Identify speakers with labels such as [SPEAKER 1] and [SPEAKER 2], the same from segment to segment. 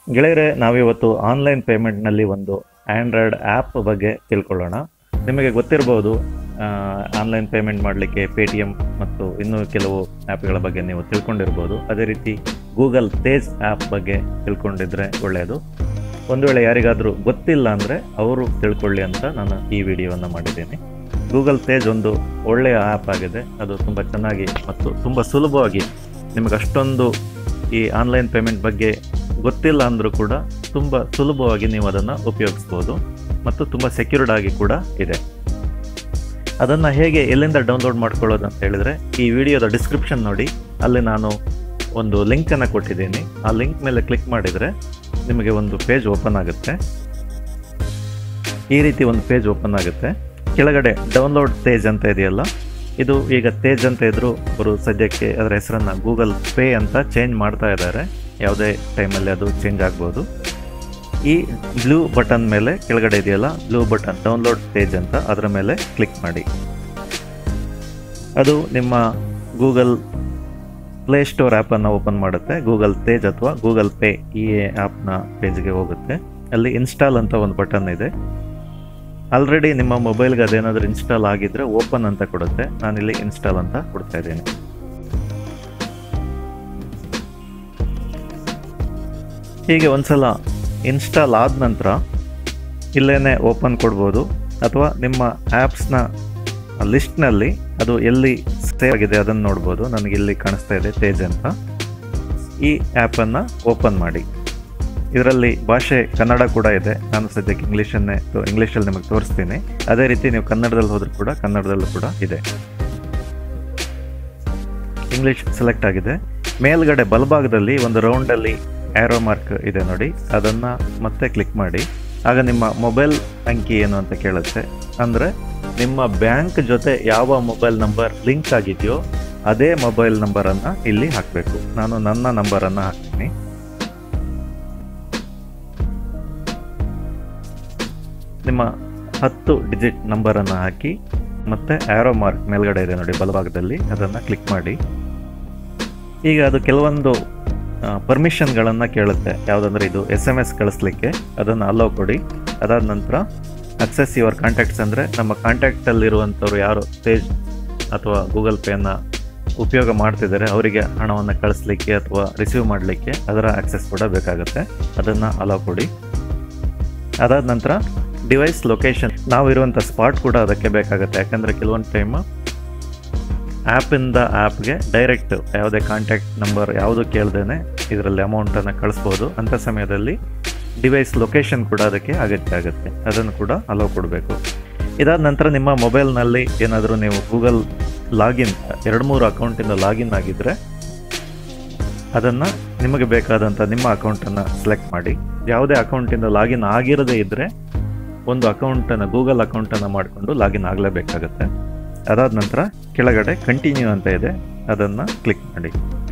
[SPEAKER 1] ಗೆಳೆಯರೆ ನಾವಿವತ್ತು ಆನ್ಲೈನ್ ಪೇಮೆಂಟ್ನಲ್ಲಿ ಒಂದು ಆ್ಯಂಡ್ರಾಯ್ಡ್ ಆ್ಯಪ್ ಬಗ್ಗೆ ತಿಳ್ಕೊಳ್ಳೋಣ ನಿಮಗೆ ಗೊತ್ತಿರ್ಬೋದು ಆನ್ಲೈನ್ ಪೇಮೆಂಟ್ ಮಾಡಲಿಕ್ಕೆ ಪೇ ಟಿ ಎಮ್ ಮತ್ತು ಇನ್ನೂ ಕೆಲವು ಆ್ಯಪ್ಗಳ ಬಗ್ಗೆ ನೀವು ತಿಳ್ಕೊಂಡಿರ್ಬೋದು ಅದೇ ರೀತಿ ಗೂಗಲ್ ತೇಜ್ ಆ್ಯಪ್ ಬಗ್ಗೆ ತಿಳ್ಕೊಂಡಿದ್ರೆ ಒಳ್ಳೆಯದು ಒಂದು ವೇಳೆ ಯಾರಿಗಾದರೂ ಗೊತ್ತಿಲ್ಲ ಅಂದರೆ ಅವರು ತಿಳ್ಕೊಳ್ಳಿ ಅಂತ ನಾನು ಈ ವಿಡಿಯೋವನ್ನು ಮಾಡಿದ್ದೀನಿ ಗೂಗಲ್ ತೇಜ್ ಒಂದು ಒಳ್ಳೆಯ ಆ್ಯಪ್ ಆಗಿದೆ ಅದು ತುಂಬ ಚೆನ್ನಾಗಿ ಮತ್ತು ತುಂಬ ಸುಲಭವಾಗಿ ನಿಮಗೆ ಅಷ್ಟೊಂದು ಈ ಆನ್ಲೈನ್ ಪೇಮೆಂಟ್ ಬಗ್ಗೆ ಗೊತ್ತಿಲ್ಲ ಅಂದರೂ ಕೂಡ ತುಂಬ ಸುಲಭವಾಗಿ ನೀವು ಅದನ್ನು ಉಪಯೋಗಿಸ್ಬೋದು ಮತ್ತು ತುಂಬ ಸೆಕ್ಯೂರ್ಡ್ ಆಗಿ ಕೂಡ ಇದೆ ಅದನ್ನು ಹೇಗೆ ಎಲ್ಲಿಂದ ಡೌನ್ಲೋಡ್ ಮಾಡ್ಕೊಳ್ಳೋದು ಅಂತ ಹೇಳಿದರೆ ಈ ವಿಡಿಯೋದ ಡಿಸ್ಕ್ರಿಪ್ಷನ್ ನೋಡಿ ಅಲ್ಲಿ ನಾನು ಒಂದು ಲಿಂಕನ್ನು ಕೊಟ್ಟಿದ್ದೀನಿ ಆ ಲಿಂಕ್ ಮೇಲೆ ಕ್ಲಿಕ್ ಮಾಡಿದರೆ ನಿಮಗೆ ಒಂದು ಪೇಜ್ ಓಪನ್ ಆಗುತ್ತೆ ಈ ರೀತಿ ಒಂದು ಪೇಜ್ ಓಪನ್ ಆಗುತ್ತೆ ಕೆಳಗಡೆ ಡೌನ್ಲೋಡ್ ತೇಜ್ ಅಂತ ಇದೆಯಲ್ಲ ಇದು ಈಗ ತೇಜ್ ಅಂತ ಇದ್ದರೂ ಅವರು ಸದ್ಯಕ್ಕೆ ಅದರ ಹೆಸರನ್ನು ಗೂಗಲ್ ಪೇ ಅಂತ ಚೇಂಜ್ ಮಾಡ್ತಾ ಇದ್ದಾರೆ ಯಾವುದೇ ಟೈಮಲ್ಲಿ ಅದು ಚೇಂಜ್ ಆಗ್ಬೋದು ಈ ಬ್ಲೂ ಬಟನ್ ಮೇಲೆ ಕೆಳಗಡೆ ಇದೆಯಲ್ಲ ಬ್ಲೂ ಬಟನ್ ಡೌನ್ಲೋಡ್ ತೇಜ್ ಅಂತ ಅದರ ಮೇಲೆ ಕ್ಲಿಕ್ ಮಾಡಿ ಅದು ನಿಮ್ಮ ಗೂಗಲ್ ಪ್ಲೇ ಸ್ಟೋರ್ ಆ್ಯಪನ್ನು ಓಪನ್ ಮಾಡುತ್ತೆ ಗೂಗಲ್ ತೇಜ್ ಅಥವಾ ಗೂಗಲ್ ಪೇ ಈ ಆ್ಯಪ್ನ ಪೇಜ್ಗೆ ಹೋಗುತ್ತೆ ಅಲ್ಲಿ ಇನ್ಸ್ಟಾಲ್ ಅಂತ ಒಂದು ಬಟನ್ ಇದೆ ಆಲ್ರೆಡಿ ನಿಮ್ಮ ಮೊಬೈಲ್ಗೆ ಅದೇನಾದರೂ ಇನ್ಸ್ಟಾಲ್ ಆಗಿದ್ರೆ ಓಪನ್ ಅಂತ ಕೊಡುತ್ತೆ ನಾನಿಲ್ಲಿ ಇನ್ಸ್ಟಾಲ್ ಅಂತ ಕೊಡ್ತಾ ಇದ್ದೀನಿ ಹೀಗೆ ಒಂದ್ಸಲ ಇನ್ಸ್ಟಾಲ್ ಆದ ನಂತರ ಇಲ್ಲೇ ಓಪನ್ ಕೊಡ್ಬೋದು ಅಥವಾ ನಿಮ್ಮ ಆ್ಯಪ್ಸ್ನ ಲಿಸ್ಟ್ನಲ್ಲಿ ಅದು ಎಲ್ಲಿ ಸೇವ್ ಆಗಿದೆ ಅದನ್ನು ನೋಡ್ಬೋದು ನನಗೆ ಇಲ್ಲಿ ಕಾಣಿಸ್ತಾ ಇದೆ ತೇಜ್ ಅಂತ ಈ ಆ್ಯಪನ್ನು ಓಪನ್ ಮಾಡಿ ಇದರಲ್ಲಿ ಭಾಷೆ ಕನ್ನಡ ಕೂಡ ಇದೆ ನಾನು ಸದ್ಯಕ್ಕೆ ಇಂಗ್ಲೀಷನ್ನೇ ಇಂಗ್ಲೀಷಲ್ಲಿ ನಿಮಗೆ ತೋರಿಸ್ತೀನಿ ಅದೇ ರೀತಿ ನೀವು ಕನ್ನಡದಲ್ಲಿ ಹೋದರೂ ಕೂಡ ಕನ್ನಡದಲ್ಲೂ ಕೂಡ ಇದೆ ಇಂಗ್ಲೀಷ್ ಸೆಲೆಕ್ಟ್ ಆಗಿದೆ ಮೇಲ್ಗಡೆ ಬಲಭಾಗದಲ್ಲಿ ಒಂದು ರೌಂಡಲ್ಲಿ ಆ್ಯರೋ ಮಾರ್ಕ್ ಇದೆ ನೋಡಿ ಅದನ್ನು ಮತ್ತೆ ಕ್ಲಿಕ್ ಮಾಡಿ ಆಗ ನಿಮ್ಮ ಮೊಬೈಲ್ ಅಂಕಿ ಏನು ಅಂತ ಕೇಳುತ್ತೆ ಅಂದರೆ ನಿಮ್ಮ ಬ್ಯಾಂಕ್ ಜೊತೆ ಯಾವ ಮೊಬೈಲ್ ನಂಬರ್ ಲಿಂಕ್ ಆಗಿದೆಯೋ ಅದೇ ಮೊಬೈಲ್ ನಂಬರನ್ನು ಇಲ್ಲಿ ಹಾಕಬೇಕು ನಾನು ನನ್ನ ನಂಬರನ್ನು ಹಾಕ್ತೀನಿ ನಿಮ್ಮ ಹತ್ತು ಡಿಜಿಟ್ ನಂಬರನ್ನು ಹಾಕಿ ಮತ್ತೆ ಆ್ಯರೋ ಮಾರ್ಕ್ ಮೇಲ್ಗಡೆ ಇದೆ ನೋಡಿ ಬಲಭಾಗದಲ್ಲಿ ಅದನ್ನು ಕ್ಲಿಕ್ ಮಾಡಿ ಈಗ ಅದು ಕೆಲವೊಂದು ಪರ್ಮಿಷನ್ಗಳನ್ನು ಕೇಳುತ್ತೆ ಯಾವುದಂದ್ರೆ ಇದು ಎಸ್ ಎಮ್ ಎಸ್ ಕಳಿಸ್ಲಿಕ್ಕೆ ಅದನ್ನು ಅಲೋ ಕೊಡಿ ಅದಾದ ನಂತರ ಅಕ್ಸೆಸ್ ಯುವರ್ ಕಾಂಟ್ಯಾಕ್ಟ್ಸ್ ಅಂದರೆ ನಮ್ಮ ಕಾಂಟ್ಯಾಕ್ಟಲ್ಲಿರುವಂಥವ್ರು ಯಾರು ತೇಜ್ ಅಥವಾ ಗೂಗಲ್ ಪೇನ ಉಪಯೋಗ ಮಾಡ್ತಿದ್ದಾರೆ ಅವರಿಗೆ ಹಣವನ್ನು ಕಳಿಸ್ಲಿಕ್ಕೆ ಅಥವಾ ರಿಸೀವ್ ಮಾಡಲಿಕ್ಕೆ ಅದರ ಆಕ್ಸೆಸ್ ಕೂಡ ಬೇಕಾಗುತ್ತೆ ಅದನ್ನು ಅಲೋ ಕೊಡಿ ಅದಾದ ನಂತರ ಡಿವೈಸ್ ಲೊಕೇಶನ್ ನಾವು ಇರುವಂಥ ಸ್ಪಾಟ್ ಕೂಡ ಅದಕ್ಕೆ ಬೇಕಾಗುತ್ತೆ ಯಾಕಂದರೆ ಕೆಲವೊಂದು ಟೈಮ್ ಆ್ಯಪಿಂದ ಆ್ಯಪ್ಗೆ ಡೈರೆಕ್ಟ್ ಯಾವುದೇ ಕಾಂಟ್ಯಾಕ್ಟ್ ನಂಬರ್ ಯಾವುದು ಕೇಳ್ದೇನೆ ಇದರಲ್ಲಿ ಅಮೌಂಟನ್ನು ಕಳಿಸ್ಬೋದು ಅಂಥ ಸಮಯದಲ್ಲಿ ಡಿವೈಸ್ ಲೊಕೇಶನ್ ಕೂಡ ಅದಕ್ಕೆ ಅಗತ್ಯ ಆಗುತ್ತೆ ಅದನ್ನು ಕೂಡ ಅಲೋ ಕೊಡಬೇಕು ಇದಾದ ನಂತರ ನಿಮ್ಮ ಮೊಬೈಲ್ನಲ್ಲಿ ಏನಾದರೂ ನೀವು ಗೂಗಲ್ ಲಾಗಿನ್ ಎರಡು ಮೂರು ಅಕೌಂಟಿಂದ ಲಾಗಿನ್ ಆಗಿದ್ದರೆ ಅದನ್ನು ನಿಮಗೆ ಬೇಕಾದಂಥ ನಿಮ್ಮ ಅಕೌಂಟನ್ನು ಸೆಲೆಕ್ಟ್ ಮಾಡಿ ಯಾವುದೇ ಅಕೌಂಟಿಂದ ಲಾಗಿನ್ ಆಗಿರದೇ ಇದ್ದರೆ ಒಂದು ಅಕೌಂಟನ್ನು ಗೂಗಲ್ ಅಕೌಂಟನ್ನು ಮಾಡಿಕೊಂಡು ಲಾಗಿನ್ ಆಗಲೇಬೇಕಾಗತ್ತೆ ಅದಾದ ನಂತರ ಕೆಳಗಡೆ ಕಂಟಿನ್ಯೂ ಅಂತ ಇದೆ ಅದನ್ನು ಕ್ಲಿಕ್ ಮಾಡಿ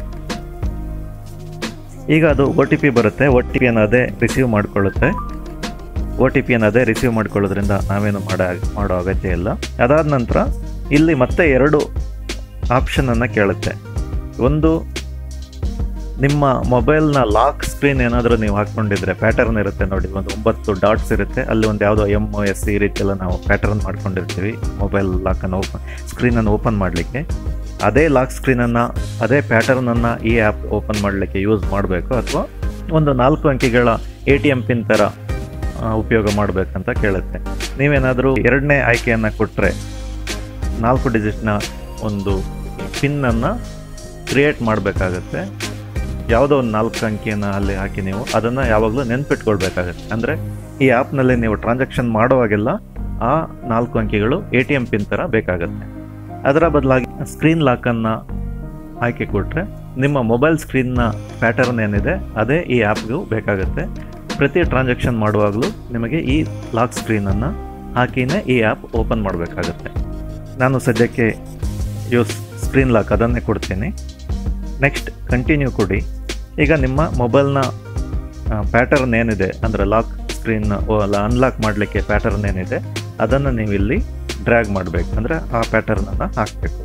[SPEAKER 1] ಈಗ ಅದು ಒ ಟಿ ಪಿ ಬರುತ್ತೆ ಒ ಟಿ ಪಿಯನ್ನು ಅದೇ ರಿಸೀವ್ ಮಾಡಿಕೊಳ್ಳುತ್ತೆ ಒ ಟಿ ಪಿಯನ್ನು ಅದೇ ರಿಸೀವ್ ಮಾಡ್ಕೊಳ್ಳೋದ್ರಿಂದ ನಾವೇನು ಮಾಡೋ ಮಾಡೋ ಅಗತ್ಯ ಇಲ್ಲ ಅದಾದ ನಂತರ ಇಲ್ಲಿ ಮತ್ತೆ ಎರಡು ಆಪ್ಷನನ್ನು ಕೇಳುತ್ತೆ ಒಂದು ನಿಮ್ಮ ಮೊಬೈಲ್ನ ಲಾಕ್ ಸ್ಕ್ರೀನ್ ಏನಾದರೂ ನೀವು ಹಾಕ್ಕೊಂಡಿದ್ರೆ ಪ್ಯಾಟರ್ನ್ ಇರುತ್ತೆ ನೋಡಿ ಒಂದು ಒಂಬತ್ತು ಡಾಟ್ಸ್ ಇರುತ್ತೆ ಅಲ್ಲಿ ಒಂದು ಯಾವುದೋ ಎಮ್ ಒ ಎಸ್ ಈ ರೀತಿ ಎಲ್ಲ ನಾವು ಪ್ಯಾಟರ್ನ್ ಮಾಡ್ಕೊಂಡಿರ್ತೀವಿ ಮೊಬೈಲ್ ಲಾಕನ್ನು ಓಪನ್ ಸ್ಕ್ರೀನನ್ನು ಓಪನ್ ಮಾಡಲಿಕ್ಕೆ ಅದೇ ಲಾಕ್ ಸ್ಕ್ರೀನನ್ನು ಅದೇ ಪ್ಯಾಟರ್ನನ್ನು ಈ ಆ್ಯಪ್ ಓಪನ್ ಮಾಡಲಿಕ್ಕೆ ಯೂಸ್ ಮಾಡಬೇಕು ಅಥವಾ ಒಂದು ನಾಲ್ಕು ಅಂಕಿಗಳ ಎ ಟಿ ಎಮ್ ಪಿನ್ ಥರ ಉಪಯೋಗ ಮಾಡಬೇಕಂತ ಕೇಳುತ್ತೆ ನೀವೇನಾದರೂ ಎರಡನೇ ಆಯ್ಕೆಯನ್ನು ಕೊಟ್ಟರೆ ನಾಲ್ಕು ಡಿಜಿಟ್ನ ಒಂದು ಪಿನ್ನನ್ನು ಕ್ರಿಯೇಟ್ ಮಾಡಬೇಕಾಗತ್ತೆ ಯಾವುದೋ ಒಂದು ನಾಲ್ಕು ಅಂಕಿಯನ್ನು ಅಲ್ಲಿ ಹಾಕಿ ನೀವು ಅದನ್ನು ಯಾವಾಗಲೂ ನೆನ್ಪಿಟ್ಕೊಳ್ಬೇಕಾಗತ್ತೆ ಅಂದರೆ ಈ ಆ್ಯಪ್ನಲ್ಲಿ ನೀವು ಟ್ರಾನ್ಸಾಕ್ಷನ್ ಮಾಡುವಾಗೆಲ್ಲ ಆ ನಾಲ್ಕು ಅಂಕಿಗಳು ಎ ಟಿ ಎಮ್ ಪಿನ್ ಥರ ಬೇಕಾಗುತ್ತೆ ಅದರ ಬದಲಾಗಿ ಸ್ಕ್ರೀನ್ ಲಾಕನ್ನು ಆಯ್ಕೆ ಕೊಟ್ಟರೆ ನಿಮ್ಮ ಮೊಬೈಲ್ ಸ್ಕ್ರೀನ್ನ ಪ್ಯಾಟರ್ನ್ ಏನಿದೆ ಅದೇ ಈ ಆ್ಯಪ್ಗೂ ಬೇಕಾಗುತ್ತೆ ಪ್ರತಿ ಟ್ರಾನ್ಸಾಕ್ಷನ್ ಮಾಡುವಾಗಲೂ ನಿಮಗೆ ಈ ಲಾಕ್ ಸ್ಕ್ರೀನನ್ನು ಹಾಕಿನೇ ಈ ಆ್ಯಪ್ ಓಪನ್ ಮಾಡಬೇಕಾಗತ್ತೆ ನಾನು ಸದ್ಯಕ್ಕೆ ಯೂಸ್ ಸ್ಕ್ರೀನ್ ಲಾಕ್ ಅದನ್ನೇ ಕೊಡ್ತೀನಿ ನೆಕ್ಸ್ಟ್ ಕಂಟಿನ್ಯೂ ಕೊಡಿ ಈಗ ನಿಮ್ಮ ಮೊಬೈಲ್ನ ಪ್ಯಾಟರ್ನ್ ಏನಿದೆ ಅಂದರೆ ಲಾಕ್ ಸ್ಕ್ರೀನ್ ಅನ್ಲಾಕ್ ಮಾಡಲಿಕ್ಕೆ ಪ್ಯಾಟರ್ನ್ ಏನಿದೆ ಅದನ್ನು ನೀವು ಇಲ್ಲಿ ಡ್ರ್ಯಾಗ್ ಮಾಡಬೇಕು ಅಂದರೆ ಆ ಪ್ಯಾಟರ್ನನ್ನು ಹಾಕಬೇಕು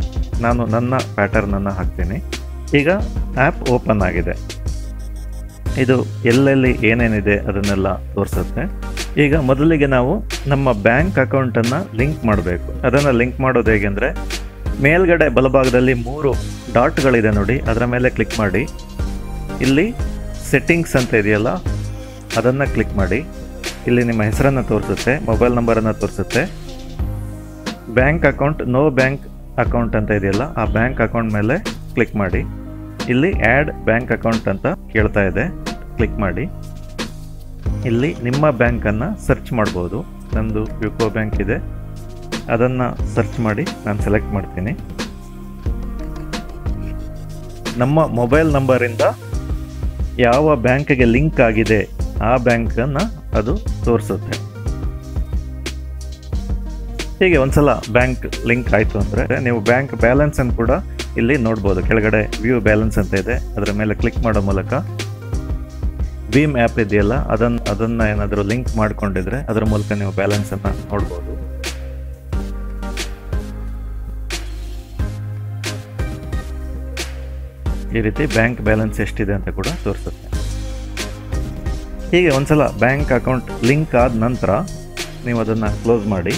[SPEAKER 1] ನಾನು ನನ್ನ ಪ್ಯಾಟರ್ನನ್ನು ಹಾಕ್ತೀನಿ ಈಗ ಆ್ಯಪ್ ಓಪನ್ ಆಗಿದೆ ಇದು ಎಲ್ಲೆಲ್ಲಿ ಏನೇನಿದೆ ಅದನ್ನೆಲ್ಲ ತೋರಿಸುತ್ತೆ ಈಗ ಮೊದಲಿಗೆ ನಾವು ನಮ್ಮ ಬ್ಯಾಂಕ್ ಅಕೌಂಟನ್ನು ಲಿಂಕ್ ಮಾಡಬೇಕು ಅದನ್ನು ಲಿಂಕ್ ಮಾಡೋದು ಹೇಗೆಂದರೆ ಮೇಲ್ಗಡೆ ಬಲಭಾಗದಲ್ಲಿ ಮೂರು ಡಾಟ್ಗಳಿದೆ ನೋಡಿ ಅದರ ಮೇಲೆ ಕ್ಲಿಕ್ ಮಾಡಿ ಇಲ್ಲಿ ಸೆಟ್ಟಿಂಗ್ಸ್ ಅಂತ ಇದೆಯಲ್ಲ ಅದನ್ನು ಕ್ಲಿಕ್ ಮಾಡಿ ಇಲ್ಲಿ ನಿಮ್ಮ ಹೆಸರನ್ನು ತೋರಿಸುತ್ತೆ ಮೊಬೈಲ್ ನಂಬರನ್ನು ತೋರಿಸುತ್ತೆ bank account no bank account ಅಂತ ಇದೆಯಲ್ಲ ಆ ಬ್ಯಾಂಕ್ ಅಕೌಂಟ್ ಮೇಲೆ ಕ್ಲಿಕ್ ಮಾಡಿ ಇಲ್ಲಿ ಆ್ಯಡ್ ಬ್ಯಾಂಕ್ ಅಕೌಂಟ್ ಅಂತ ಕೇಳ್ತಾ ಇದೆ ಕ್ಲಿಕ್ ಮಾಡಿ ಇಲ್ಲಿ ನಿಮ್ಮ ಬ್ಯಾಂಕನ್ನು ಸರ್ಚ್ ಮಾಡ್ಬೋದು ನಂದು ಯುಕೋ ಬ್ಯಾಂಕ್ ಇದೆ ಅದನ್ನು ಸರ್ಚ್ ಮಾಡಿ ನಾನು ಸೆಲೆಕ್ಟ್ ಮಾಡ್ತೀನಿ ನಮ್ಮ ಮೊಬೈಲ್ ನಂಬರಿಂದ ಯಾವ ಬ್ಯಾಂಕ್ಗೆ ಲಿಂಕ್ ಆಗಿದೆ ಆ ಬ್ಯಾಂಕನ್ನು ಅದು ತೋರಿಸುತ್ತೆ ಹೀಗೆ ಒಂದ್ಸಲ ಬ್ಯಾಂಕ್ ಲಿಂಕ್ ಆಯಿತು ಅಂದರೆ ನೀವು ಬ್ಯಾಂಕ್ ಬ್ಯಾಲೆನ್ಸನ್ನು ಕೂಡ ಇಲ್ಲಿ ನೋಡ್ಬೋದು ಕೆಳಗಡೆ ವ್ಯೂ ಬ್ಯಾಲೆನ್ಸ್ ಅಂತ ಇದೆ ಅದರ ಮೇಲೆ ಕ್ಲಿಕ್ ಮಾಡೋ ಮೂಲಕ ಭೀಮ್ ಆ್ಯಪ್ ಇದೆಯಲ್ಲ ಅದನ್ನು ಅದನ್ನು ಏನಾದರೂ ಲಿಂಕ್ ಮಾಡ್ಕೊಂಡಿದ್ರೆ ಅದರ ಮೂಲಕ ನೀವು ಬ್ಯಾಲೆನ್ಸನ್ನು ನೋಡ್ಬೋದು ಈ ರೀತಿ ಬ್ಯಾಂಕ್ ಬ್ಯಾಲೆನ್ಸ್ ಎಷ್ಟಿದೆ ಅಂತ ಕೂಡ ತೋರಿಸುತ್ತೆ ಹೀಗೆ ಒಂದ್ಸಲ ಬ್ಯಾಂಕ್ ಅಕೌಂಟ್ ಲಿಂಕ್ ಆದ ನಂತರ ನೀವು ಅದನ್ನು ಕ್ಲೋಸ್ ಮಾಡಿ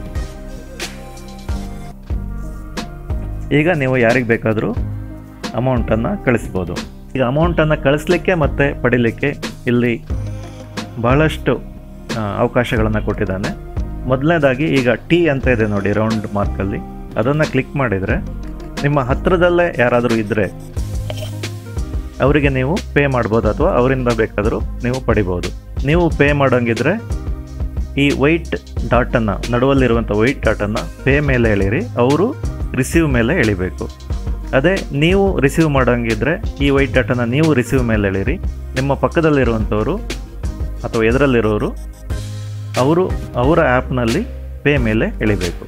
[SPEAKER 1] ಈಗ ನೀವು ಯಾರಿಗೆ ಬೇಕಾದರೂ ಅಮೌಂಟನ್ನು ಕಳಿಸ್ಬೋದು ಈಗ ಅಮೌಂಟನ್ನು ಕಳಿಸ್ಲಿಕ್ಕೆ ಮತ್ತು ಪಡಿಲಿಕ್ಕೆ ಇಲ್ಲಿ ಬಹಳಷ್ಟು ಅವಕಾಶಗಳನ್ನು ಕೊಟ್ಟಿದ್ದಾನೆ ಮೊದಲನೇದಾಗಿ ಈಗ ಟಿ ಅಂತ ಇದೆ ನೋಡಿ ರೌಂಡ್ ಮಾರ್ಕಲ್ಲಿ ಅದನ್ನು ಕ್ಲಿಕ್ ಮಾಡಿದರೆ ನಿಮ್ಮ ಹತ್ತಿರದಲ್ಲೇ ಯಾರಾದರೂ ಇದ್ದರೆ ಅವರಿಗೆ ನೀವು ಪೇ ಮಾಡ್ಬೋದು ಅಥವಾ ಅವರಿಂದ ಬೇಕಾದರೂ ನೀವು ಪಡಿಬೋದು ನೀವು ಪೇ ಮಾಡೋಂಗಿದ್ರೆ ಈ ವೈಟ್ ಡಾಟನ್ನು ನಡುವಲ್ಲಿರುವಂಥ ವೈಟ್ ಡಾಟನ್ನು ಪೇ ಮೇಲೆ ಎಳೀರಿ ಅವರು ರಿಸೀವ್ ಮೇಲೆ ಎಳಿಬೇಕು ಅದೇ ನೀವು ರಿಸೀವ್ ಮಾಡೋಂಗಿದ್ರೆ ಈ ವೈಟ್ ಡಾಟನ ನೀವು ರಿಸೀವ್ ಮೇಲೆ ಎಳೀರಿ ನಿಮ್ಮ ಪಕ್ಕದಲ್ಲಿರುವಂಥವರು ಅಥವಾ ಎದುರಲ್ಲಿರೋರು ಅವರು ಅವರ ಆ್ಯಪ್ನಲ್ಲಿ ಪೇ ಮೇಲೆ ಎಳಿಬೇಕು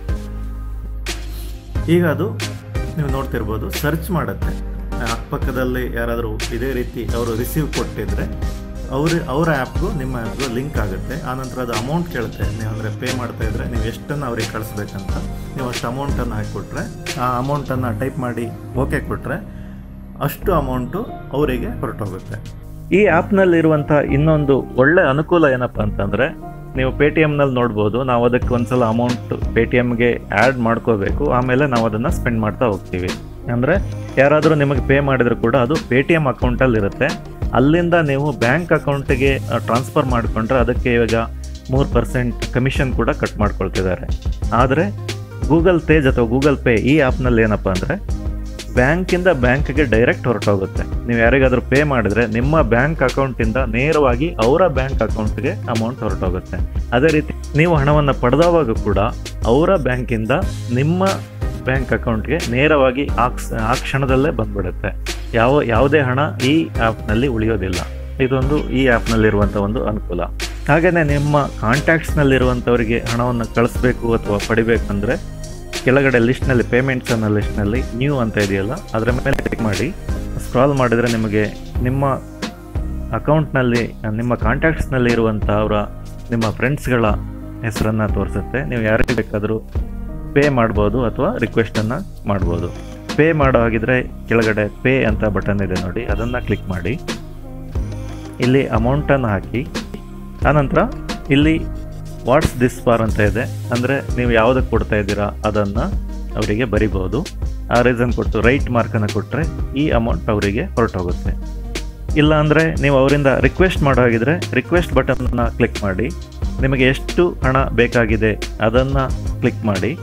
[SPEAKER 1] ಈಗ ಅದು ನೀವು ನೋಡ್ತಿರ್ಬೋದು ಸರ್ಚ್ ಮಾಡುತ್ತೆ ಅಕ್ಕಪಕ್ಕದಲ್ಲಿ ಯಾರಾದರೂ ಇದೇ ರೀತಿ ಅವರು ರಿಸೀವ್ ಕೊಟ್ಟಿದ್ರೆ ಅವ್ರ ಅವರ ಆ್ಯಪ್ಗೂ ನಿಮ್ಮ ಆ್ಯಪ್ಗೂ ಲಿಂಕ್ ಆಗುತ್ತೆ ಆನಂತರ ಅದು ಅಮೌಂಟ್ ಕೇಳುತ್ತೆ ನೀವು ಅಂದರೆ ಪೇ ಮಾಡ್ತಾ ಇದ್ರೆ ನೀವು ಎಷ್ಟನ್ನು ಅವ್ರಿಗೆ ಕಳಿಸ್ಬೇಕಂತ ನೀವು ಅಷ್ಟು ಅಮೌಂಟನ್ನು ಹಾಕಿಕೊಟ್ರೆ ಆ ಅಮೌಂಟನ್ನು ಟೈಪ್ ಮಾಡಿ ಓಕೆ ಕೊಟ್ಟರೆ ಅಷ್ಟು ಅಮೌಂಟು ಅವರಿಗೆ ಹೊರಟೋಗುತ್ತೆ ಈ ಆ್ಯಪ್ನಲ್ಲಿರುವಂಥ ಇನ್ನೊಂದು ಒಳ್ಳೆ ಅನುಕೂಲ ಏನಪ್ಪ ಅಂತಂದರೆ ನೀವು ಪೇ ಟಿ ಎಮ್ನಲ್ಲಿ ನೋಡ್ಬೋದು ನಾವು ಅದಕ್ಕೆ ಒಂದ್ಸಲ ಅಮೌಂಟ್ ಪೇ ಟಿ ಎಮ್ಗೆ ಆ್ಯಡ್ ಮಾಡ್ಕೋಬೇಕು ಆಮೇಲೆ ನಾವು ಅದನ್ನು ಸ್ಪೆಂಡ್ ಮಾಡ್ತಾ ಹೋಗ್ತೀವಿ ಅಂದರೆ ಯಾರಾದರೂ ನಿಮಗೆ ಪೇ ಮಾಡಿದ್ರು ಕೂಡ ಅದು ಪೇ ಟಿ ಎಮ್ ಅಕೌಂಟಲ್ಲಿ ಇರುತ್ತೆ ಅಲ್ಲಿಂದ ನೀವು ಬ್ಯಾಂಕ್ ಅಕೌಂಟಿಗೆ ಟ್ರಾನ್ಸ್ಫರ್ ಮಾಡಿಕೊಂಡ್ರೆ ಅದಕ್ಕೆ ಇವಾಗ ಮೂರು ಪರ್ಸೆಂಟ್ ಕಮಿಷನ್ ಕೂಡ ಕಟ್ ಮಾಡ್ಕೊಳ್ತಿದ್ದಾರೆ ಆದರೆ ಗೂಗಲ್ ತೇಜ್ ಅಥವಾ ಗೂಗಲ್ ಪೇ ಈ ಆ್ಯಪ್ನಲ್ಲಿ ಏನಪ್ಪ ಅಂದರೆ ಬ್ಯಾಂಕಿಂದ ಬ್ಯಾಂಕ್ಗೆ ಡೈರೆಕ್ಟ್ ಹೊರಟೋಗುತ್ತೆ ನೀವು ಯಾರಿಗಾದರೂ ಪೇ ಮಾಡಿದ್ರೆ ನಿಮ್ಮ ಬ್ಯಾಂಕ್ ಅಕೌಂಟಿಂದ ನೇರವಾಗಿ ಅವರ ಬ್ಯಾಂಕ್ ಅಕೌಂಟ್ಗೆ ಅಮೌಂಟ್ ಹೊರಟೋಗುತ್ತೆ ಅದೇ ರೀತಿ ನೀವು ಹಣವನ್ನು ಪಡೆದವಾಗ ಕೂಡ ಅವರ ಬ್ಯಾಂಕಿಂದ ನಿಮ್ಮ ಬ್ಯಾಂಕ್ ಅಕೌಂಟ್ಗೆ ನೇರವಾಗಿ ಆ ಕ್ಷ- ಆ ಕ್ಷಣದಲ್ಲೇ ಬಂದ್ಬಿಡುತ್ತೆ ಯಾವ ಯಾವುದೇ ಹಣ ಈ ಆ್ಯಪ್ನಲ್ಲಿ ಉಳಿಯೋದಿಲ್ಲ ಇದೊಂದು ಈ ಆ್ಯಪ್ನಲ್ಲಿರುವಂಥ ಒಂದು ಅನುಕೂಲ ಹಾಗೆಯೇ ನಿಮ್ಮ ಕಾಂಟ್ಯಾಕ್ಟ್ಸ್ನಲ್ಲಿರುವಂಥವರಿಗೆ ಹಣವನ್ನು ಕಳಿಸ್ಬೇಕು ಅಥವಾ ಪಡಿಬೇಕಂದ್ರೆ ಕೆಳಗಡೆ ಲಿಸ್ಟ್ನಲ್ಲಿ ಪೇಮೆಂಟ್ಸ್ ಅನ್ನೋ ಲಿಸ್ಟ್ನಲ್ಲಿ ನ್ಯೂ ಅಂತ ಇದೆಯಲ್ಲ ಅದರ ಮೇಲೆ ಕ್ಲಿಕ್ ಮಾಡಿ ಸ್ಕ್ರಾಲ್ ಮಾಡಿದರೆ ನಿಮಗೆ ನಿಮ್ಮ ಅಕೌಂಟ್ನಲ್ಲಿ ನಿಮ್ಮ ಕಾಂಟ್ಯಾಕ್ಟ್ಸ್ನಲ್ಲಿ ಇರುವಂಥ ಅವರ ನಿಮ್ಮ ಫ್ರೆಂಡ್ಸ್ಗಳ ಹೆಸರನ್ನು ತೋರಿಸುತ್ತೆ ನೀವು ಯಾರಿಗೆ ಬೇಕಾದರೂ ಪೇ ಮಾಡ್ಬೋದು ಅಥವಾ ರಿಕ್ವೆಸ್ಟನ್ನು ಮಾಡ್ಬೋದು ಪೇ ಮಾಡೋ ಹಾಗಿದ್ರೆ ಕೆಳಗಡೆ ಪೇ ಅಂತ ಬಟನ್ ಇದೆ ನೋಡಿ ಅದನ್ನು ಕ್ಲಿಕ್ ಮಾಡಿ ಇಲ್ಲಿ ಅಮೌಂಟನ್ನು ಹಾಕಿ ಆನಂತರ ಇಲ್ಲಿ ವಾಟ್ಸ್ ದಿಸ್ ಫಾರ್ ಅಂತ ಇದೆ ಅಂದರೆ ನೀವು ಯಾವುದಕ್ಕೆ ಕೊಡ್ತಾ ಇದ್ದೀರಾ ಅದನ್ನು ಅವರಿಗೆ ಬರಿಬೋದು ಆ ರೀಸನ್ ಕೊಟ್ಟು ರೈಟ್ ಮಾರ್ಕನ್ನು ಕೊಟ್ಟರೆ ಈ ಅಮೌಂಟ್ ಅವರಿಗೆ ಹೊರಟೋಗುತ್ತೆ ಇಲ್ಲ ಅಂದರೆ ನೀವು ಅವರಿಂದ ರಿಕ್ವೆಸ್ಟ್ ಮಾಡೋ ಹಾಗಿದ್ರೆ ರಿಕ್ವೆಸ್ಟ್ ಬಟನ್ನ ಕ್ಲಿಕ್ ಮಾಡಿ ನಿಮಗೆ ಎಷ್ಟು ಹಣ ಬೇಕಾಗಿದೆ ಅದನ್ನು ಕ್ಲಿಕ್ ಮಾಡಿ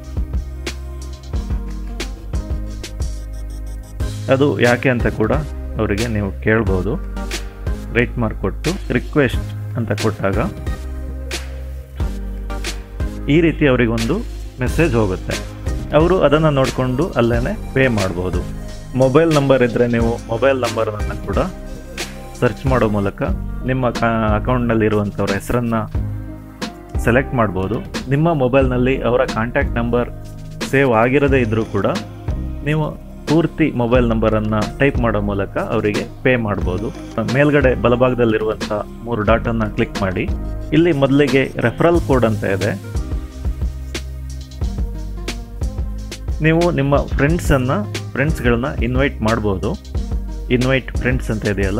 [SPEAKER 1] ಅದು ಯಾಕೆ ಅಂತ ಕೂಡ ಅವರಿಗೆ ನೀವು ಕೇಳ್ಬೋದು ರೈಟ್ ಮಾರ್ಕ್ ಕೊಟ್ಟು ರಿಕ್ವೆಸ್ಟ್ ಅಂತ ಕೊಟ್ಟಾಗ ಈ ರೀತಿ ಅವರಿಗೊಂದು ಮೆಸೇಜ್ ಹೋಗುತ್ತೆ ಅವರು ಅದನ್ನು ನೋಡಿಕೊಂಡು ಅಲ್ಲೇ ಪೇ ಮಾಡ್ಬೋದು ಮೊಬೈಲ್ ನಂಬರ್ ಇದ್ದರೆ ನೀವು ಮೊಬೈಲ್ ನಂಬರನ್ನು ಕೂಡ ಸರ್ಚ್ ಮಾಡೋ ಮೂಲಕ ನಿಮ್ಮ ಅಕೌಂಟ್ನಲ್ಲಿ ಇರುವಂಥವ್ರ ಹೆಸರನ್ನು ಸೆಲೆಕ್ಟ್ ಮಾಡ್ಬೋದು ನಿಮ್ಮ ಮೊಬೈಲ್ನಲ್ಲಿ ಅವರ ಕಾಂಟ್ಯಾಕ್ಟ್ ನಂಬರ್ ಸೇವ್ ಆಗಿರದೇ ಇದ್ದರೂ ಕೂಡ ನೀವು ಪೂರ್ತಿ ಮೊಬೈಲ್ ನಂಬರನ್ನು ಟೈಪ್ ಮಾಡೋ ಮೂಲಕ ಅವರಿಗೆ ಪೇ ಮಾಡ್ಬೋದು ಮೇಲ್ಗಡೆ ಬಲಭಾಗದಲ್ಲಿರುವಂಥ ಮೂರು ಡಾಟನ್ನು ಕ್ಲಿಕ್ ಮಾಡಿ ಇಲ್ಲಿ ಮೊದಲಿಗೆ ರೆಫರಲ್ ಕೋಡ್ ಅಂತ ಇದೆ ನೀವು ನಿಮ್ಮ ಫ್ರೆಂಡ್ಸನ್ನು ಫ್ರೆಂಡ್ಸ್ಗಳನ್ನ ಇನ್ವೈಟ್ ಮಾಡ್ಬೋದು ಇನ್ವೈಟ್ ಫ್ರೆಂಡ್ಸ್ ಅಂತ ಇದೆಯಲ್ಲ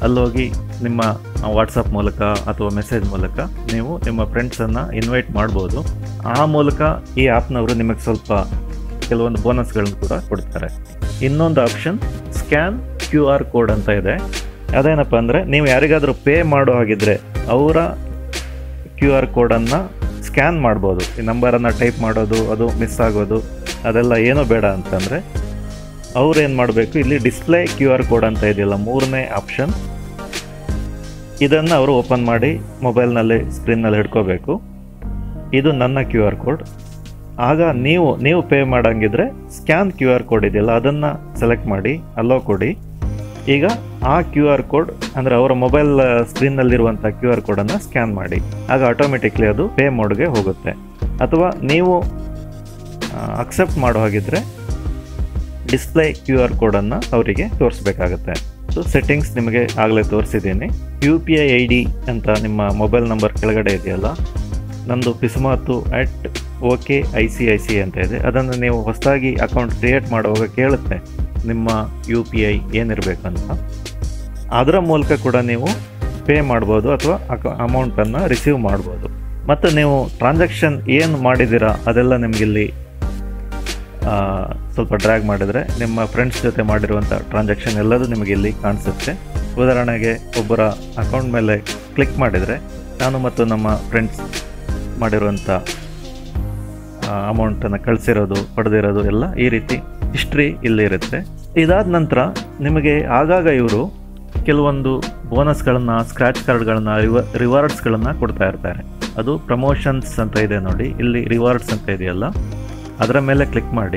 [SPEAKER 1] ಅಲ್ಲೋಗಿ ನಿಮ್ಮ ವಾಟ್ಸಪ್ ಮೂಲಕ ಅಥವಾ ಮೆಸೇಜ್ ಮೂಲಕ ನೀವು ನಿಮ್ಮ ಫ್ರೆಂಡ್ಸನ್ನು ಇನ್ವೈಟ್ ಮಾಡ್ಬೋದು ಆ ಮೂಲಕ ಈ ಆ್ಯಪ್ನವರು ನಿಮಗೆ ಸ್ವಲ್ಪ ಕೆಲವೊಂದು ಬೋನಸ್ಗಳನ್ನು ಕೂಡ ಕೊಡ್ತಾರೆ ಇನ್ನೊಂದು option scan Q R code ಅಂತ ಇದೆ ಅದೇನಪ್ಪ ಅಂದರೆ ನೀವು ಯಾರಿಗಾದರೂ ಪೇ ಮಾಡೋ ಹಾಗಿದ್ರೆ ಅವರ ಕ್ಯೂ ಆರ್ ಕೋಡನ್ನು ಸ್ಕ್ಯಾನ್ ಮಾಡ್ಬೋದು ಈ ನಂಬರನ್ನು ಟೈಪ್ ಮಾಡೋದು ಅದು ಮಿಸ್ ಆಗೋದು ಅದೆಲ್ಲ ಏನೂ ಬೇಡ ಅಂತಂದರೆ ಅವ್ರು ಏನು ಮಾಡಬೇಕು ಇಲ್ಲಿ ಡಿಸ್ಪ್ಲೇ ಕ್ಯೂ ಆರ್ ಕೋಡ್ ಅಂತ ಇದೆಯಲ್ಲ ಮೂರನೇ ಆಪ್ಷನ್ ಇದನ್ನು ಅವರು ಓಪನ್ ಮಾಡಿ ಮೊಬೈಲ್ನಲ್ಲಿ ಸ್ಕ್ರೀನ್ನಲ್ಲಿ ಹಿಡ್ಕೋಬೇಕು ಇದು ನನ್ನ ಕ್ಯೂ ಆರ್ ಕೋಡ್ ಆಗ ನೀವು ನೀವು ಪೇ ಮಾಡಂಗಿದ್ರೆ ಸ್ಕ್ಯಾನ್ ಕ್ಯೂ ಆರ್ ಕೋಡ್ ಇದೆಯಲ್ಲ ಅದನ್ನು ಸೆಲೆಕ್ಟ್ ಮಾಡಿ ಅಲ್ಲೋ ಕೊಡಿ ಈಗ ಆ ಕ್ಯೂ ಆರ್ ಕೋಡ್ ಅಂದರೆ ಅವರ ಮೊಬೈಲ್ ಸ್ಕ್ರೀನ್ನಲ್ಲಿರುವಂಥ ಕ್ಯೂ ಆರ್ ಕೋಡನ್ನು ಸ್ಕ್ಯಾನ್ ಮಾಡಿ ಆಗ ಆಟೋಮೆಟಿಕ್ಲಿ ಅದು ಪೇ ಮೋಡ್ಗೆ ಹೋಗುತ್ತೆ ಅಥವಾ ನೀವು ಅಕ್ಸೆಪ್ಟ್ ಮಾಡೋ ಹಾಗಿದ್ರೆ ಡಿಸ್ಪ್ಲೇ ಕ್ಯೂ ಆರ್ ಕೋಡನ್ನು ಅವರಿಗೆ ತೋರಿಸ್ಬೇಕಾಗತ್ತೆ ಸೊ ಸೆಟ್ಟಿಂಗ್ಸ್ ನಿಮಗೆ ಆಗಲೇ ತೋರಿಸಿದ್ದೀನಿ U P I I D ಅಂತ ನಿಮ್ಮ ಮೊಬೈಲ್ ನಂಬರ್ ಕೆಳಗಡೆ ಇದೆಯಲ್ಲ ನಂದು ಪಿಸ್ಮಾತು at ok I C I C ಅಂತ ಇದೆ ಅದನ್ನು ನೀವು ಹೊಸದಾಗಿ ಅಕೌಂಟ್ ಕ್ರಿಯೇಟ್ ಮಾಡುವಾಗ ಕೇಳುತ್ತೆ ನಿಮ್ಮ ಯು ಪಿ ಐ ಏನಿರಬೇಕು ಅಂತ ಅದರ ಮೂಲಕ ಕೂಡ ನೀವು ಪೇ ಮಾಡ್ಬೋದು ಅಥವಾ ಅಕ ಅಮೌಂಟನ್ನು ರಿಸೀವ್ ಮಾಡ್ಬೋದು ಮತ್ತು ನೀವು ಟ್ರಾನ್ಸಾಕ್ಷನ್ ಏನು ಮಾಡಿದ್ದೀರಾ ಅದೆಲ್ಲ ನಿಮಗಿಲ್ಲಿ ಆ, ಸ್ವಲ್ಪ ಡ್ರ್ಯಾಗ್ ಮಾಡಿದರೆ ನಿಮ್ಮ ಫ್ರೆಂಡ್ಸ್ ಜೊತೆ ಮಾಡಿರುವಂಥ ಟ್ರಾನ್ಸಾಕ್ಷನ್ ಎಲ್ಲದೂ ನಿಮಗೆ ಇಲ್ಲಿ ಕಾಣಿಸುತ್ತೆ ಉದಾಹರಣೆಗೆ ಒಬ್ಬರ ಅಕೌಂಟ್ ಮೇಲೆ ಕ್ಲಿಕ್ ಮಾಡಿದರೆ ನಾನು ಮತ್ತು ನಮ್ಮ ಫ್ರೆಂಡ್ಸ್ ಮಾಡಿರುವಂಥ ಅಮೌಂಟನ್ನು ಕಳಿಸಿರೋದು ಪಡೆದಿರೋದು ಎಲ್ಲ ಈ ರೀತಿ ಹಿಸ್ಟ್ರಿ ಇಲ್ಲಿ ಇರುತ್ತೆ ಇದಾದ ನಂತರ ನಿಮಗೆ ಆಗಾಗ ಇವರು ಕೆಲವೊಂದು ಬೋನಸ್ಗಳನ್ನು ಸ್ಕ್ರ್ಯಾಚ್ ಕಾರ್ಡ್ಗಳನ್ನು ರಿವ ರಿವಾರ್ಡ್ಸ್ಗಳನ್ನು ಕೊಡ್ತಾ ಇರ್ತಾರೆ ಅದು ಪ್ರಮೋಷನ್ಸ್ ಅಂತ ಇದೆ ನೋಡಿ ಇಲ್ಲಿ ರಿವಾರ್ಡ್ಸ್ ಅಂತ ಇದೆಯಲ್ಲ ಅದರ ಮೇಲೆ ಕ್ಲಿಕ್ ಮಾಡಿ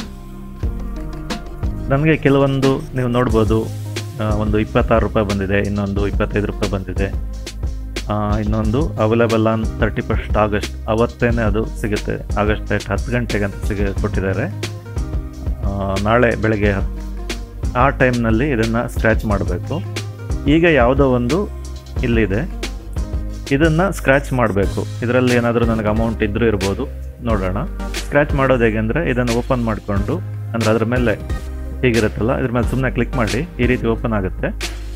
[SPEAKER 1] ನನಗೆ ಕೆಲವೊಂದು ನೀವು ನೋಡ್ಬೋದು ಆ, ಒಂದು ಇಪ್ಪತ್ತಾರು ರೂಪಾಯಿ ಬಂದಿದೆ ಇನ್ನೊಂದು ಇಪ್ಪತ್ತೈದು ರೂಪಾಯಿ ಬಂದಿದೆ ಆ, ಇನ್ನೊಂದು available on thirty first August ಅವತ್ತೇನೆ ಅದು ಸಿಗುತ್ತೆ ಆಗಸ್ಟ್ ಡೇಟ್ ಹತ್ತು ಗಂಟೆಗೆ ಅಂತ ಸಿಗ ಕೊಟ್ಟಿದ್ದಾರೆ ಆ, ನಾಳೆ ಬೆಳಗ್ಗೆ ಹತ್ತು ಆ ಟೈಮ್ನಲ್ಲಿ ಇದನ್ನು ಸ್ಕ್ರ್ಯಾಚ್ ಮಾಡಬೇಕು ಈಗ ಯಾವುದೋ ಒಂದು ಇಲ್ಲಿದೆ ಇದನ್ನು ಸ್ಕ್ರ್ಯಾಚ್ ಮಾಡಬೇಕು ಇದರಲ್ಲಿ ಏನಾದರೂ ನನಗೆ ಅಮೌಂಟ್ ಇದ್ರೂ ಇರ್ಬೋದು ನೋಡೋಣ ಸ್ಕ್ರ್ಯಾಚ್ ಮಾಡೋದು ಹೇಗೆ ಅಂದರೆ ಇದನ್ನು ಓಪನ್ ಮಾಡಿಕೊಂಡು ಅಂದರೆ ಅದ್ರ ಮೇಲೆ ಹೀಗಿರುತ್ತಲ್ಲ ಇದ್ರ ಮೇಲೆ ಸುಮ್ಮನೆ ಕ್ಲಿಕ್ ಮಾಡಿ ಈ ರೀತಿ ಓಪನ್ ಆಗುತ್ತೆ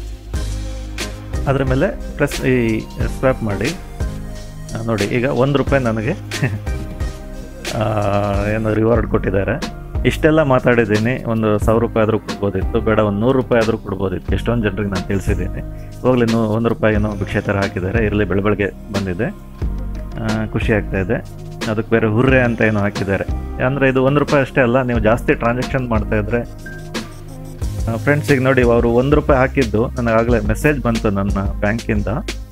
[SPEAKER 1] ಅದರ ಮೇಲೆ ಪ್ರೆಸ್ ಈ ಸ್ವ್ಯಾಪ್ ಮಾಡಿ ಆ, ನೋಡಿ ಈಗ ಒಂದು ರೂಪಾಯಿ ನನಗೆ ಆ, ಏನು ರಿವಾರ್ಡ್ ಕೊಟ್ಟಿದ್ದಾರೆ ಇಷ್ಟೆಲ್ಲ ಮಾತಾಡಿದ್ದೀನಿ ಒಂದು ಸಾವಿರ ರೂಪಾಯಿ ಆದರೂ ಕೊಡ್ಬೋದಿತ್ತು ಬೇಡ ಒಂದು ನೂರು ರೂಪಾಯಿ ಆದರೂ ಕೊಡ್ಬೋದಿತ್ತು ಎಷ್ಟೊಂದು ಜನರಿಗೆ ನಾನು ತಿಳಿಸಿದ್ದೀನಿ ಹೋಗ್ಲಿ ನೂ ಒಂದು ರೂಪಾಯಿ ಏನೋ ಭಿಕ್ಷೆ ಥರ ಹಾಕಿದ್ದಾರೆ ಇರಲಿ ಬೆಳ ಬೆಳಗ್ಗೆ ಬಂದಿದೆ ಆ, ಖುಷಿ ಆಗ್ತಾ ಇದೆ ಅದಕ್ಕೆ ಬೇರೆ ಹುರ್ರೆ ಅಂತ ಏನೋ ಹಾಕಿದ್ದಾರೆ ಅಂದರೆ ಇದು ಒಂದು ರೂಪಾಯಿ ಅಷ್ಟೇ ಅಲ್ಲ ನೀವು ಜಾಸ್ತಿ ಟ್ರಾನ್ಸಾಕ್ಷನ್ ಮಾಡ್ತಾ ಇದ್ರೆ ಫ್ರೆಂಡ್ಸಿಗೆ ನೋಡಿ ಅವರು ಒಂದು ರೂಪಾಯಿ ಹಾಕಿದ್ದು ನನಗಾಗಲೇ ಮೆಸೇಜ್ ಬಂತು ನನ್ನ ಬ್ಯಾಂಕಿಂದ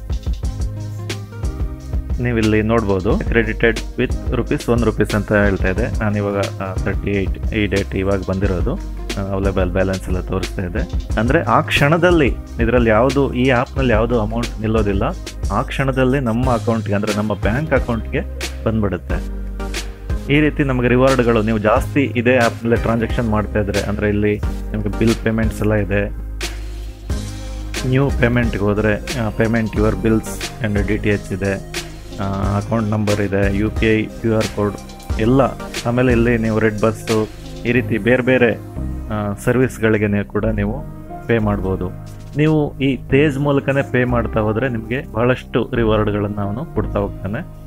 [SPEAKER 1] ನೀವಿಲ್ಲಿ ನೋಡ್ಬೋದು credited with rupees one rupees ಅಂತ ಹೇಳ್ತಾ ಇದೆ ನಾನು ಇವಾಗ ತರ್ಟಿ ಏಯ್ಟ್ ಈ ಡೇಟ್ ಇವಾಗ ಬಂದಿರೋದು ಅವೈಲೇಬಲ್ ಬ್ಯಾಲೆನ್ಸ್ ಎಲ್ಲ ತೋರಿಸ್ತಾ ಇದೆ ಅಂದರೆ ಆ ಕ್ಷಣದಲ್ಲಿ ಇದರಲ್ಲಿ ಯಾವುದು ಈ ಆ್ಯಪ್ನಲ್ಲಿ ಯಾವುದು ಅಮೌಂಟ್ ನಿಲ್ಲೋದಿಲ್ಲ ಆ ಕ್ಷಣದಲ್ಲಿ ನಮ್ಮ ಅಕೌಂಟ್ಗೆ ಅಂದರೆ ನಮ್ಮ ಬ್ಯಾಂಕ್ ಅಕೌಂಟ್ಗೆ ಬಂದ್ಬಿಡುತ್ತೆ ಈ ರೀತಿ ನಮಗೆ ರಿವಾರ್ಡ್ಗಳು ನೀವು ಜಾಸ್ತಿ ಇದೇ ಆ್ಯಪ್ನಲ್ಲೇ ಟ್ರಾನ್ಸಾಕ್ಷನ್ ಮಾಡ್ತಾ ಇದ್ರೆ ಅಂದರೆ ಇಲ್ಲಿ ನಿಮಗೆ ಬಿಲ್ ಪೇಮೆಂಟ್ಸ್ ಎಲ್ಲ ಇದೆ ನ್ಯೂ ಪೇಮೆಂಟ್ಗೆ ಹೋದರೆ payment your bills and D T H ಇದೆ ಅಕೌಂಟ್ ನಂಬರ್ ಇದೆ U P I Q R code ಎಲ್ಲ ಆಮೇಲೆ ಇಲ್ಲಿ ನೀವು ರೆಡ್ ಬಸ್ಸು ಈ ರೀತಿ ಬೇರೆ ಬೇರೆ ಸರ್ವಿಸ್ಗಳಿಗೆ ನೀವು ಕೂಡ ನೀವು ಪೇ ಮಾಡ್ಬೋದು ನೀವು ಈ ತೇಜ್ ಮೂಲಕನೇ ಪೇ ಮಾಡ್ತಾ ಹೋದರೆ ನಿಮಗೆ ಬಹಳಷ್ಟು ರಿವಾರ್ಡ್ಗಳನ್ನು ಅವನು ಕೊಡ್ತಾ ಹೋಗ್ತಾನೆ